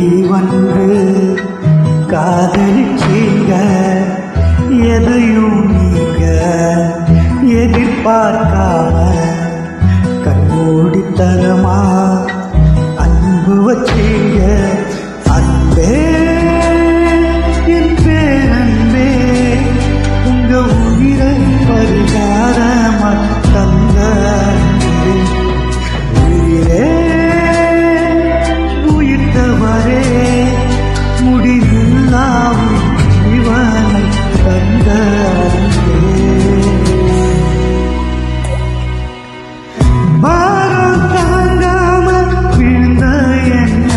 வந்து காதலிச்சீங்க எதையும் நீங்க எதிர்பார்க்காம கண்மூடித்தனமா அன்பு வச்சீங்க அன்பே என் பேரன்பே உங்க உயிரை பரிகாரமா தந்த அன்பே. உயிரே உயிர்த்தவரே முடிவில்லாவும் ஜீவனை தந்த அன்பே. பாரம் தாங்காம விழுந்த என்ன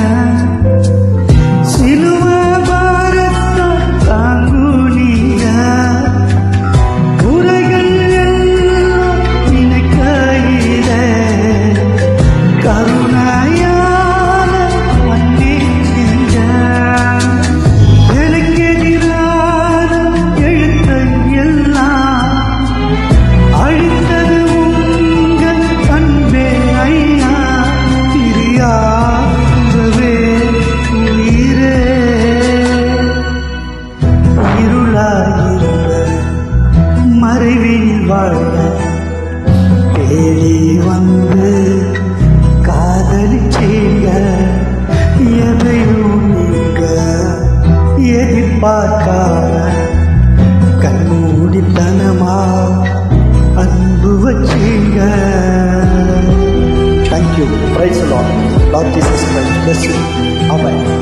சிலுவ பாரத்தை தாங்குனீங்க உரைகள் எல்லாம் நினைக்கையிலே கருணையால மன்னிச்சீங்க எனக்கு எதிரான எழுத்தை எல்லாம் அழித்தது உங்கள் அன்பே ஐயா பிரியாகவே உயிரே இருளாயிருந்த மறைவில் வாழ தேடி வந்து காதலிச்சீங்க எதையும் நீங்க எதிர்பார்க்காம கண்மூடித்தனமா அன்பு வச்சீங்க thank you praise Lord Lord Jesus Christ bless you. Amen.